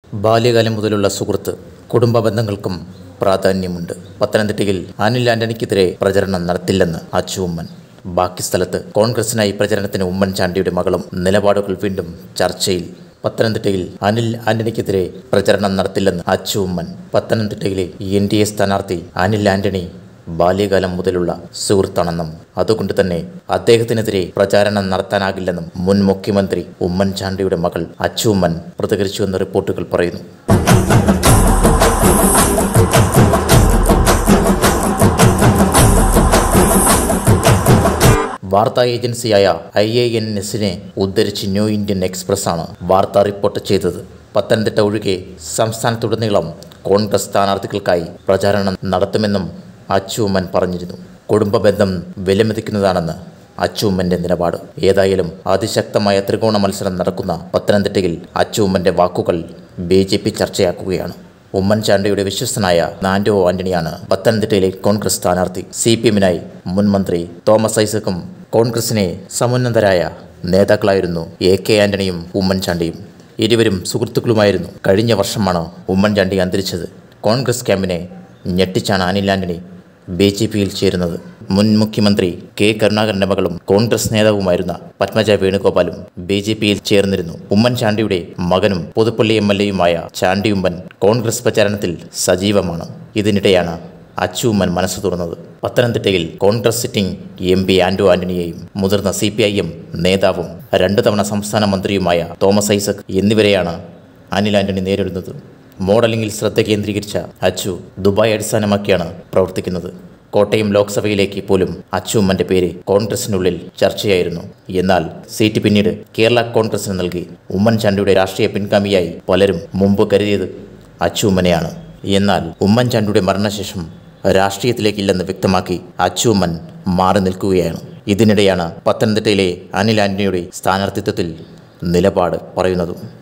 ബാല്യകാലം മുതലുള്ള സുഹൃത്ത് കുടുംബ ബന്ധങ്ങൾക്കും പ്രാധാന്യമുണ്ട് പത്തനംതിട്ടയിൽ അനിൽ ആന്റണിക്കെതിരെ പ്രചരണം നടത്തില്ലെന്ന് അച്ചു ഉമ്മൻ ബാക്കി സ്ഥലത്ത് കോൺഗ്രസിനായി പ്രചരണത്തിന് ഉമ്മൻചാണ്ടിയുടെ മകളും നിലപാടുകൾ വീണ്ടും ചർച്ചയിൽ പത്തനംതിട്ടയിൽ അനിൽ ആന്റണിക്കെതിരെ പ്രചരണം നടത്തില്ലെന്ന് അച്ചു ഉമ്മൻ പത്തനംതിട്ടയിലെ എൻ ഡി എ സ്ഥാനാർത്ഥി അനിൽ ആന്റണി ബാല്യകാലം മുതലുള്ള സുഹൃത്താണെന്നും അതുകൊണ്ട് തന്നെ അദ്ദേഹത്തിനെതിരെ പ്രചാരണം നടത്താനാകില്ലെന്നും മുൻ മുഖ്യമന്ത്രി ഉമ്മൻചാണ്ടിയുടെ മകൾ അച്ചുമ്മൻ പ്രതികരിച്ചുവെന്ന് റിപ്പോർട്ടുകൾ പറയുന്നു വാർത്താ ഏജൻസിയായ ഐ എ എൻ എസിനെ ഉദ്ധരിച്ച് ന്യൂ ഇന്ത്യൻ എക്സ്പ്രസ് ആണ് വാർത്ത റിപ്പോർട്ട് ചെയ്തത് പത്തനംതിട്ട ഒഴികെ സംസ്ഥാനത്തുടനീളം കോൺഗ്രസ് സ്ഥാനാർത്ഥികൾക്കായി പ്രചാരണം നടത്തുമെന്നും അച്ചുമ്മൻ പറഞ്ഞിരുന്നു കുടുംബ ബന്ധം വിലമതിക്കുന്നതാണെന്ന് അച്ചുമ്മന്റെ നിലപാട് ഏതായാലും അതിശക്തമായ ത്രികോണ മത്സരം നടക്കുന്ന പത്തനംതിട്ടയിൽ അച്ചുമ്മന്റെ വാക്കുകൾ ബി ജെ പി ചർച്ചയാക്കുകയാണ് ഉമ്മൻചാണ്ടിയുടെ വിശ്വസ്തനായ നാൻഡോ ആന്റണിയാണ് പത്തനംതിട്ടയിലെ കോൺഗ്രസ് സ്ഥാനാർത്ഥി സി പി എമ്മിനായി മുൻ മന്ത്രി തോമസ് ഐസക്കും കോൺഗ്രസിനെ സമുന്നതരായ നേതാക്കളായിരുന്നു എ കെ ആന്റണിയും ഉമ്മൻചാണ്ടിയും ഇരുവരും സുഹൃത്തുക്കളുമായിരുന്നു കഴിഞ്ഞ വർഷമാണ് ഉമ്മൻചാണ്ടി അന്തരിച്ചത് കോൺഗ്രസ് ക്യാമ്പിനെ ഞെട്ടിച്ചാണ് അനിൽ ആന്റണി ബി ജെ പിയിൽ ചേരുന്നത് മുൻ മുഖ്യമന്ത്രി കെ കരുണാകരന്റെ മകളും കോൺഗ്രസ് നേതാവുമായിരുന്ന പത്മജ വേണുഗോപാലും ബി ജെ പിയിൽ ചേർന്നിരുന്നു ഉമ്മൻചാണ്ടിയുടെ മകനും പുതുപ്പള്ളി എം എൽ എയുമായ ചാണ്ടിയുമ്മൻ കോൺഗ്രസ് പ്രചാരണത്തിൽ സജീവമാണ് ഇതിനിടെയാണ് അച്ചുമ്മൻ മനസ്സ് തുറന്നത് പത്തനംതിട്ടയിൽ Congress sitting M P Anto ആന്റണിയെയും മുതിർന്ന സി പി ഐ എം നേതാവും രണ്ടു തവണ സംസ്ഥാന മന്ത്രിയുമായ തോമസ് ഐസക് എന്നിവരെയാണ് അനിൽ ആന്റണി നേരിടുന്നത് മോഡലിംഗിൽ ശ്രദ്ധ കേന്ദ്രീകരിച്ച അച്ചു ദുബായ് അടിസ്ഥാനമാക്കിയാണ് പ്രവർത്തിക്കുന്നത് കോട്ടയം ലോക്സഭയിലേക്ക് പോലും അച്ചുമ്മന്റെ പേര് കോൺഗ്രസിനുള്ളിൽ ചർച്ചയായിരുന്നു എന്നാൽ സീറ്റ് പിന്നീട് കേരള കോൺഗ്രസിന് നൽകി ഉമ്മൻചാണ്ടിയുടെ രാഷ്ട്രീയ പിൻഗാമിയായി പലരും മുമ്പ് കരുതിയത് അച്ചുമ്മനെയാണ് എന്നാൽ ഉമ്മൻചാണ്ടിയുടെ മരണശേഷം രാഷ്ട്രീയത്തിലേക്കില്ലെന്ന് വ്യക്തമാക്കി അച്ചുമ്മൻ മാറി നിൽക്കുകയാണ് ഇതിനിടെയാണ് പത്തനംതിട്ടയിലെ അനിൽ ആന്റണിയുടെ സ്ഥാനാർത്ഥിത്വത്തിൽ നിലപാട് പറയുന്നതും